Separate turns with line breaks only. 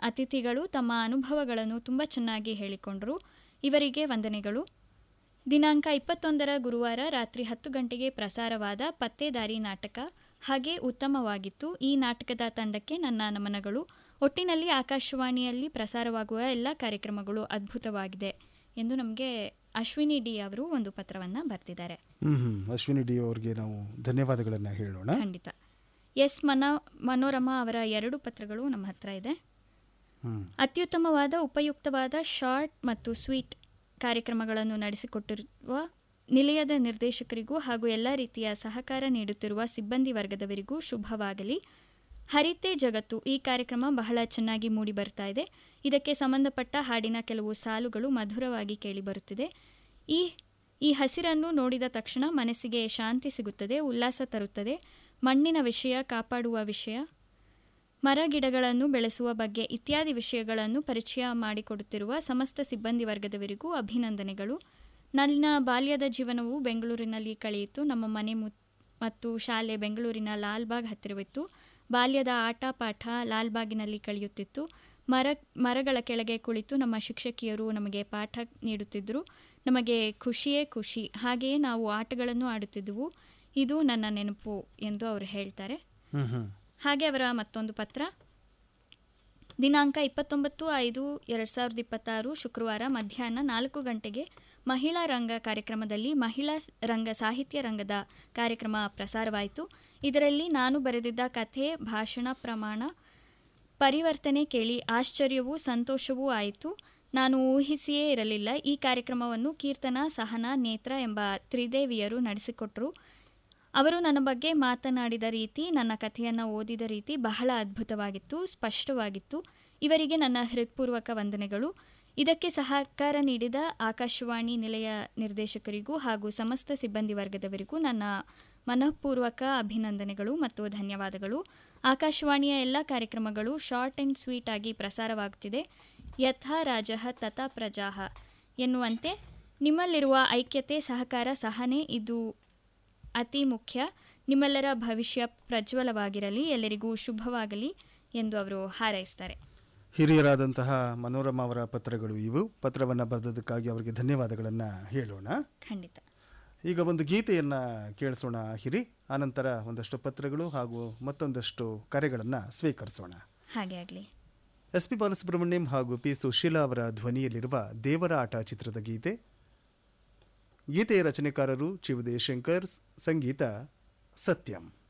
ಅತಿಥಿಗಳು ತಮ್ಮ ಅನುಭವಗಳನ್ನು ತುಂಬ ಚೆನ್ನಾಗಿ ಹೇಳಿಕೊಂಡರು ಇವರಿಗೆ ವಂದನೆಗಳು ದಿನಾಂಕ ಇಪ್ಪತ್ತೊಂದರ ಗುರುವಾರ ರಾತ್ರಿ ಹತ್ತು ಗಂಟೆಗೆ ಪ್ರಸಾರವಾದ ಪತ್ತೇದಾರಿ ನಾಟಕ ಹಾಗೆ ಉತ್ತಮವಾಗಿತ್ತು ಈ ನಾಟಕದ ತಂಡಕ್ಕೆ ನನ್ನ ನಮನಗಳು ಒಟ್ಟಿನಲ್ಲಿ ಆಕಾಶವಾಣಿಯಲ್ಲಿ ಪ್ರಸಾರವಾಗುವ ಎಲ್ಲ ಕಾರ್ಯಕ್ರಮಗಳು ಅದ್ಭುತವಾಗಿದೆ ಎಂದು ನಮಗೆ ಅಶ್ವಿನಿ ಡಿ ಅವರು ಒಂದು ಪತ್ರವನ್ನು ಬರೆದಿದ್ದಾರೆ
ಹ್ಮ್ ಹ್ಮ್ ಅಶ್ವಿನಿ ಡಿ ಅವರಿಗೆ ನಾವು ಧನ್ಯವಾದಗಳನ್ನು ಹೇಳೋಣ
ಖಂಡಿತ ಎಸ್ ಮನ ಮನೋರಮಾ ಅವರ ಎರಡು ಪತ್ರಗಳು ನಮ್ಮ ಹತ್ರ ಇದೆ
ಹ್ಮ್
ಅತ್ಯುತ್ತಮವಾದ ಉಪಯುಕ್ತವಾದ ಶಾರ್ಟ್ ಮತ್ತು ಸ್ವೀಟ್ ಕಾರ್ಯಕ್ರಮಗಳನ್ನು ನಡೆಸಿಕೊಟ್ಟಿರುವ ನಿಲಯದ ನಿರ್ದೇಶಕರಿಗೂ ಹಾಗೂ ಎಲ್ಲ ರೀತಿಯ ಸಹಕಾರ ನೀಡುತ್ತಿರುವ ಸಿಬ್ಬಂದಿ ವರ್ಗದವರಿಗೂ ಶುಭವಾಗಲಿ ಹರಿತೆ ಜಗತ್ತು ಈ ಕಾರ್ಯಕ್ರಮ ಬಹಳ ಚೆನ್ನಾಗಿ ಮೂಡಿ ಬರ್ತಾ ಇದೆ ಇದಕ್ಕೆ ಸಂಬಂಧಪಟ್ಟ ಹಾಡಿನ ಕೆಲವು ಸಾಲುಗಳು ಮಧುರವಾಗಿ ಕೇಳಿಬರುತ್ತಿದೆ ಈ ಈ ಹಸಿರನ್ನು ನೋಡಿದ ತಕ್ಷಣ ಮನಸ್ಸಿಗೆ ಶಾಂತಿ ಸಿಗುತ್ತದೆ ಉಲ್ಲಾಸ ತರುತ್ತದೆ ಮಣ್ಣಿನ ವಿಷಯ ಕಾಪಾಡುವ ವಿಷಯ ಮರ ಗಿಡಗಳನ್ನು ಬೆಳೆಸುವ ಬಗ್ಗೆ ಇತ್ಯಾದಿ ವಿಷಯಗಳನ್ನು ಪರಿಚಯ ಮಾಡಿಕೊಡುತ್ತಿರುವ ಸಮಸ್ತ ಸಿಬ್ಬಂದಿ ವರ್ಗದವರಿಗೂ ಅಭಿನಂದನೆಗಳು ನನ್ನ ಬಾಲ್ಯದ ಜೀವನವು ಬೆಂಗಳೂರಿನಲ್ಲಿ ಕಳೆಯಿತು ನಮ್ಮ ಮನೆ ಮು- ಮತ್ತು ಶಾಲೆ ಬೆಂಗಳೂರಿನ ಲಾಲ್ಬಾಗ್ ಹತ್ತಿರವಿತ್ತು ಬಾಲ್ಯದ ಆಟ ಪಾಠ ಲಾಲ್ಬಾಗಿನಲ್ಲಿ ಕಳೆಯುತ್ತಿತ್ತು ಮರ ಮರಗಳ ಕೆಳಗೆ ಕುಳಿತು ನಮ್ಮ ಶಿಕ್ಷಕಿಯರು ನಮಗೆ ಪಾಠ ನೀಡುತ್ತಿದ್ದರು ನಮಗೆ ಖುಷಿಯೇ ಖುಷಿ ಹಾಗೆಯೇ ನಾವು ಆಟಗಳನ್ನು ಆಡುತ್ತಿದ್ದೆವು ಇದು ನನ್ನ ನೆನಪು ಎಂದು ಅವರು ಹೇಳ್ತಾರೆ
ಹ್ಮ್ ಹ್ಮ್
ಹಾಗೆ ಅವರ ಮತ್ತೊಂದು ಪತ್ರ ದಿನಾಂಕ ಇಪ್ಪತ್ತೊಂಬತ್ತು ಐದು ಎರಡು ಸಾವಿರದ ಇಪ್ಪತ್ತಾರು ಶುಕ್ರವಾರ ಮಧ್ಯಾಹ್ನ ನಾಲ್ಕು ಗಂಟೆಗೆ ಮಹಿಳಾ ರಂಗ ಕಾರ್ಯಕ್ರಮದಲ್ಲಿ ಮಹಿಳಾ ಸ್- ರಂಗ ಸಾಹಿತ್ಯ ರಂಗದ ಕಾರ್ಯಕ್ರಮ ಪ್ರಸಾರವಾಯಿತು ಇದರಲ್ಲಿ ನಾನು ಬರೆದಿದ್ದ ಕಥೆ ಭಾಷಣ ಪ್ರಮಾಣ ಪರಿವರ್ತನೆ ಕೇಳಿ ಆಶ್ಚರ್ಯವೂ ಸಂತೋಷವೂ ಆಯಿತು ನಾನು ಊಹಿಸಿಯೇ ಇರಲಿಲ್ಲ ಈ ಕಾರ್ಯಕ್ರಮವನ್ನು ಕೀರ್ತನ ಸಹನ ನೇತ್ರ ಎಂಬ ತ್ರಿದೇವಿಯರು ನಡೆಸಿಕೊಟ್ಟರು ಅವರು ನನ್ನ ಬಗ್ಗೆ ಮಾತನಾಡಿದ ರೀತಿ ನನ್ನ ಕಥೆಯನ್ನು ಓದಿದ ರೀತಿ ಬಹಳ ಅದ್ಭುತವಾಗಿತ್ತು ಸ್ಪಷ್ಟವಾಗಿತ್ತು ಇವರಿಗೆ ನನ್ನ ಹೃತ್ಪೂರ್ವಕ ವಂದನೆಗಳು ಇದಕ್ಕೆ ಸಹಕಾರ ನೀಡಿದ ಆಕಾಶವಾಣಿ ನಿಲಯ ನಿರ್ದೇಶಕರಿಗೂ ಹಾಗೂ ಸಮಸ್ತ ಸಿಬ್ಬಂದಿ ವರ್ಗದವರಿಗೂ ನನ್ನ ಮನಃಪೂರ್ವಕ ಅಭಿನಂದನೆಗಳು ಮತ್ತು ಧನ್ಯವಾದಗಳು ಆಕಾಶವಾಣಿಯ ಎಲ್ಲ ಕಾರ್ಯಕ್ರಮಗಳು ಶಾರ್ಟ್ ಆ್ಯಂಡ್ ಸ್ವೀಟ್ ಆಗಿ ಪ್ರಸಾರವಾಗುತ್ತಿದೆ ಯಥಾ ರಾಜಃ ತಥಾ ಪ್ರಜಾಹ ಎನ್ನುವಂತೆ ನಿಮ್ಮಲ್ಲಿರುವ ಐಕ್ಯತೆ ಸಹಕಾರ ಸಹನೆ ಇದು ಅತಿ ಮುಖ್ಯ ನಿಮ್ಮೆಲ್ಲರ ಭವಿಷ್ಯ ಪ್ರಜ್ವಲವಾಗಿರಲಿ ಎಲ್ಲರಿಗೂ ಶುಭವಾಗಲಿ ಎಂದು ಅವರು ಹಾರೈಸ್ತಾರೆ
ಹಿರಿಯರಾದಂತಹ ಮನೋರಮಾ ಅವರ ಪತ್ರಗಳು ಇವು ಪತ್ರವನ್ನು ಬರೆದದಕ್ಕಾಗಿ ಅವರಿಗೆ ಧನ್ಯವಾದಗಳನ್ನು ಹೇಳೋಣ
ಖಂಡಿತ
ಈಗ ಒಂದು ಗೀತೆಯನ್ನು ಕೇಳಿಸೋಣ ಹಿರಿ ಆನಂತರ ಒಂದಷ್ಟು ಪತ್ರಗಳು ಹಾಗೂ ಮತ್ತೊಂದಷ್ಟು ಕರೆಗಳನ್ನು ಸ್ವೀಕರಿಸೋಣ
ಹಾಗೆ ಆಗಲಿ
ಎಸ್ ಪಿ ಬಾಲಸುಬ್ರಹ್ಮಣ್ಯಂ ಹಾಗೂ ಪಿ ಸುಶೀಲಾ ಅವರ ಧ್ವನಿಯಲ್ಲಿರುವ ದೇವರ ಆಟ ಚಿತ್ರದ ಗೀತೆ ಗೀತೆಯ ರಚನೆಕಾರರು ಚಿವುದೇ ಶಂಕರ್ ಸಂಗೀತ ಸತ್ಯಂ